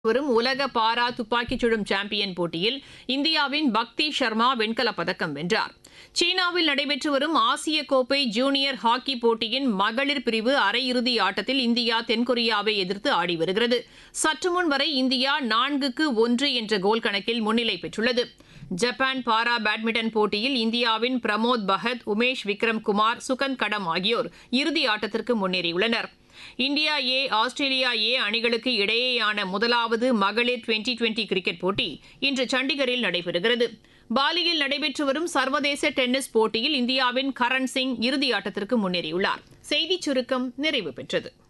வரும் உலக பாரா துப்பாக்கிச் சுடும் சாம்பியன் போட்டியில் இந்தியாவின் பக்தி சர்மா வெண்கலப் பதக்கம் வென்றார் சீனாவில் நடைபெற்று வரும் ஆசிய கோப்பை ஜூனியர் ஹாக்கி போட்டியின் மகளிர் பிரிவு அரையிறுதி ஆட்டத்தில் இந்தியா தென்கொரியாவை எதிர்த்து ஆடி வருகிறது சற்றுமுன் வரை இந்தியா நான்குக்கு ஒன்று என்ற கோல் கணக்கில் முன்னிலை பெற்றுள்ளது ஜப்பான் பாரா பேட்மிண்டன் போட்டியில் இந்தியாவின் பிரமோத் பகத் உமேஷ் விக்ரம் குமார் சுகந்த் கடம் ஆகியோர் இறுதி ஆட்டத்திற்கு முன்னேறியுள்ளனர் இந்தியா ஏ ஆஸ்திரேலியா ஏ அணிகளுக்கு இடையேயான முதலாவது மகளிர் டுவெண்டி டுவெண்டி கிரிக்கெட் போட்டி இன்று சண்டிகரில் நடைபெறுகிறது பாலியில் நடைபெற்று வரும் சர்வதேச டென்னிஸ் போட்டியில் இந்தியாவின் கரண் சிங் இறுதி ஆட்டத்திற்கு முன்னேறியுள்ளார் செய்திச் சுருக்கம் நிறைவு பெற்றது